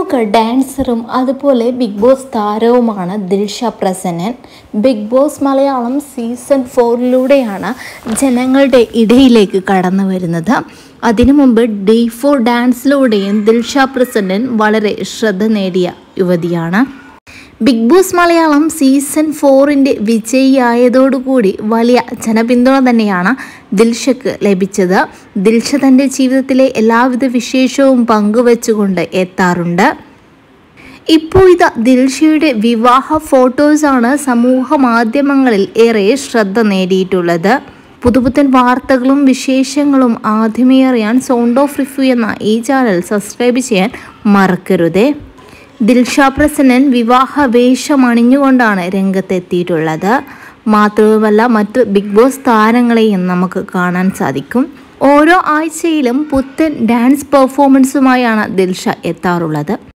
പ്രമുഖ ഡാൻസറും അതുപോലെ ബിഗ് ബോസ് താരവുമാണ് Dilsha Prasannan Bigg Boss Malayalam season ഫോറിലൂടെയാണ് ജനങ്ങളുടെ ഇടയിലേക്ക് കടന്നു വരുന്നത് അതിനു മുമ്പ് ഡേ ഫോർ ഡാൻസിലൂടെയും ദിൽഷ പ്രസന്നൻ വളരെ ശ്രദ്ധ നേടിയ യുവതിയാണ് ബിഗ് ബോസ് മലയാളം സീസൺ ഫോറിൻ്റെ വിജയിയായതോടുകൂടി വലിയ ജനപിന്തുണ തന്നെയാണ് ദിൽഷയ്ക്ക് ലഭിച്ചത് ദിൽഷ തൻ്റെ ജീവിതത്തിലെ എല്ലാവിധ വിശേഷവും പങ്കുവച്ചുകൊണ്ട് എത്താറുണ്ട് ഇപ്പോൾ ഇത് ദിൽഷയുടെ വിവാഹ ഫോട്ടോസാണ് സമൂഹ മാധ്യമങ്ങളിൽ ഏറെ ശ്രദ്ധ നേടിയിട്ടുള്ളത് പുതുപുത്തൻ വാർത്തകളും വിശേഷങ്ങളും ആദ്യമേ അറിയാൻ സൗണ്ട് ഓഫ് റിഫ്യൂ എന്ന ഈ ചാനൽ സബ്സ്ക്രൈബ് ചെയ്യാൻ മറക്കരുതേ ദിൽഷ പ്രസന്നൻ വിവാഹ വേഷം അണിഞ്ഞുകൊണ്ടാണ് രംഗത്തെത്തിയിട്ടുള്ളത് മാത്രവുമല്ല മറ്റ് ബിഗ് ബോസ് താരങ്ങളെയും നമുക്ക് കാണാൻ സാധിക്കും ഓരോ ആഴ്ചയിലും പുത്തൻ ഡാൻസ് പെർഫോമൻസുമായാണ് ദിൽഷ എത്താറുള്ളത്